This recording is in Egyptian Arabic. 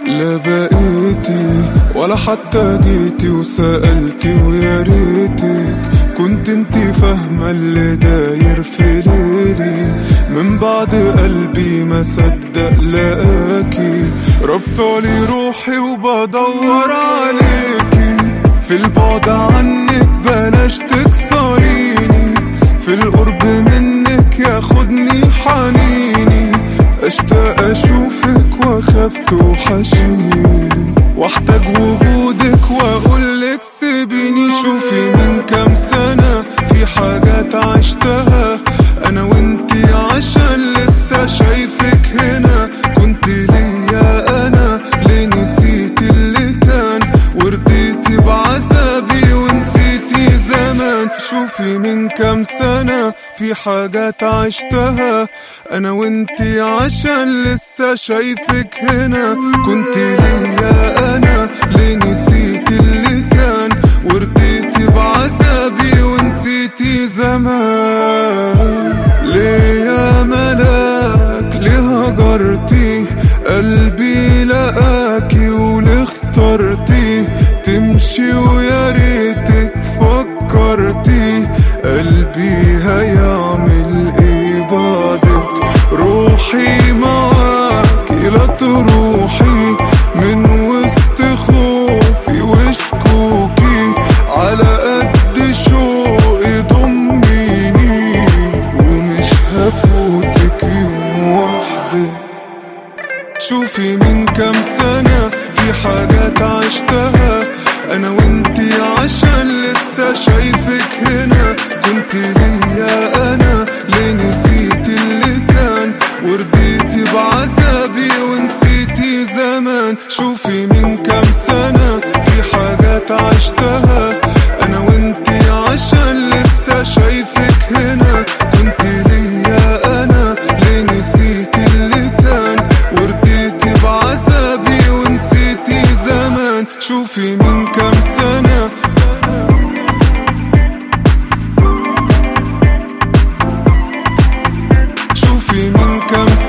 لا بقيتي ولا حتى جيتي وسألتي ويا ريتك كنت انتي فاهمة اللي داير في ليلي من بعد قلبي ما صدق لقاكي ربطالي روحي وبدور عليكي في البعد عنك بلاش تكسريني في القرب منك ياخدني حنيني اشتاق اشوفك واخاف توحشيني واحتاج وجودك واقولك سيبيني شوفي من كام سنة في حاجات عشتها انا وانتي عشان لسه شايفك هنا كنت ليا انا ليه نسيت اللي كان ورضيتي بعذابي ونسيتي زمان شوفي من كام سنة في حاجات عشتها انا وانتي عشان لسه شايفك هنا كنت ليا انا ليه نسيت اللي كان ورضيتي بعذابي ونسيتي زمان ليه يا ملاك ليه هجرتي قلبي لقاكي وليه اخترتي تمشي ويا ريتك فكرتي قلبي هيعمل ايه بعدك روحي معاكي لا تروحي من وسط خوفي وشكوكي على قد شوقي ضميني ومش هفوتك يوم وحدك شوفي من كام سنة في حاجات عشتها أنا وانتي عشان لسه شايفك هنا كنت ليا أنا ليه نسيت اللي كان ورضيتي بعذابي ونسيتي زمان شوفي من كام سنة في حاجات عشتها أنا وانتي عشان لسه شايفك هنا كنت ليا أنا ليه نسيت اللي كان ورضيتي بعذابي ونسيتي زمان شوفي من كام سنة شوفي من كام